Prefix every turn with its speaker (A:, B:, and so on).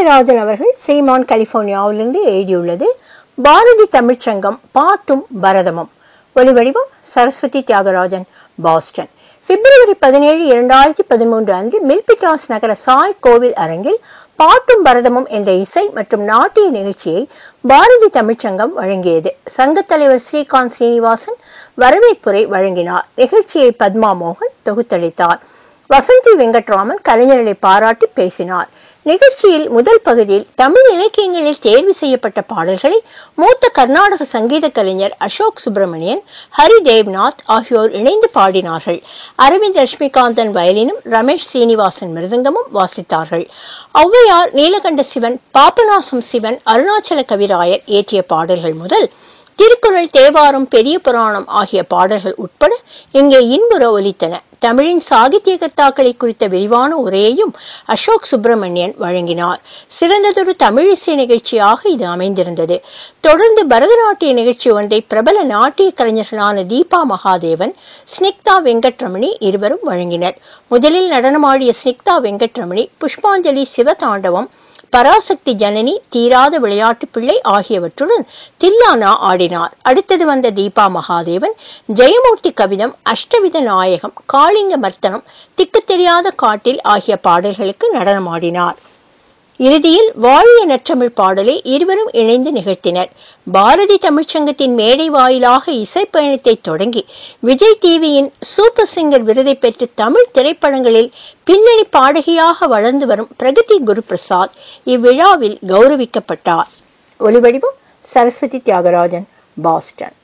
A: சௌந்தரராஜன் அவர்கள் ஃப்ரீமான் கலிபோர்னியாவிலிருந்து எழுதியுள்ளது பாரதி தமிழ்ச்சங்கம் பாட்டும் பரதமும் ஒலிவடிவம் சரஸ்வதி தியாகராஜன் பாஸ்டன் பிப்ரவரி பதினேழு இரண்டாயிரத்தி பதிமூன்று அன்று மில்பிட்டாஸ் நகர சாய் கோவில் அரங்கில் பாட்டும் பரதமும் என்ற இசை மற்றும் நாட்டிய நிகழ்ச்சியை பாரதி தமிழ்ச்சங்கம் வழங்கியது சங்கத் தலைவர் ஸ்ரீகாந்த் ஸ்ரீனிவாசன் வரவேற்புரை வழங்கினார் நிகழ்ச்சியை பத்மா மோகன் தொகுத்தளித்தார் வசந்தி வெங்கட்ராமன் கலைஞர்களை பாராட்டி பேசினார் நிகழ்ச்சியில் முதல் பகுதியில் தமிழ் இலக்கியங்களில் தேர்வு செய்யப்பட்ட பாடல்களை மூத்த கர்நாடக சங்கீத கலைஞர் அசோக் சுப்பிரமணியன் ஹரி தேவ்நாத் ஆகியோர் இணைந்து பாடினார்கள் அரவிந்த் லட்சுமிகாந்தன் வயலினும் ரமேஷ் சீனிவாசன் மிருதங்கமும் வாசித்தார்கள் ஔவையார் நீலகண்ட சிவன் பாபநாசம் சிவன் அருணாச்சல கவிராயர் இயற்றிய பாடல்கள் முதல் திருக்குறள் தேவாரம் பெரிய புராணம் ஆகிய பாடல்கள் உட்பட இங்கே இன்புற ஒலித்தன தமிழின் சாகித்ய கர்த்தாக்களை குறித்த விரிவான உரையையும் அசோக் சுப்பிரமணியன் வழங்கினார் சிறந்ததொரு தமிழிசை நிகழ்ச்சியாக இது அமைந்திருந்தது தொடர்ந்து பரதநாட்டிய நிகழ்ச்சி ஒன்றை பிரபல நாட்டிய கலைஞர்களான தீபா மகாதேவன் ஸ்னிக்தா வெங்கட்ரமணி இருவரும் வழங்கினர் முதலில் நடனமாடிய ஸ்னிக்தா வெங்கட்ரமணி புஷ்பாஞ்சலி சிவதாண்டவம் பராசக்தி ஜனனி தீராத விளையாட்டு பிள்ளை ஆகியவற்றுடன் தில்லானா ஆடினார் அடுத்தது வந்த தீபா மகாதேவன் ஜெயமூர்த்தி கவிதம் அஷ்டவித நாயகம் காளிங்க மர்த்தனம் திக்கு தெரியாத காட்டில் ஆகிய பாடல்களுக்கு நடனமாடினார் இறுதியில் வாழிய நற்றமிழ் பாடலை இருவரும் இணைந்து நிகழ்த்தினர் பாரதி தமிழ்ச்சங்கத்தின் மேடை வாயிலாக இசை பயணத்தை தொடங்கி விஜய் டிவியின் சூப்பர் சிங்கர் விருதை பெற்று தமிழ் திரைப்படங்களில் பின்னணி பாடகியாக வளர்ந்து வரும் பிரகதி குருபிரசாத் இவ்விழாவில் கௌரவிக்கப்பட்டார் ஒலிவடிவம் சரஸ்வதி தியாகராஜன் பாஸ்டன்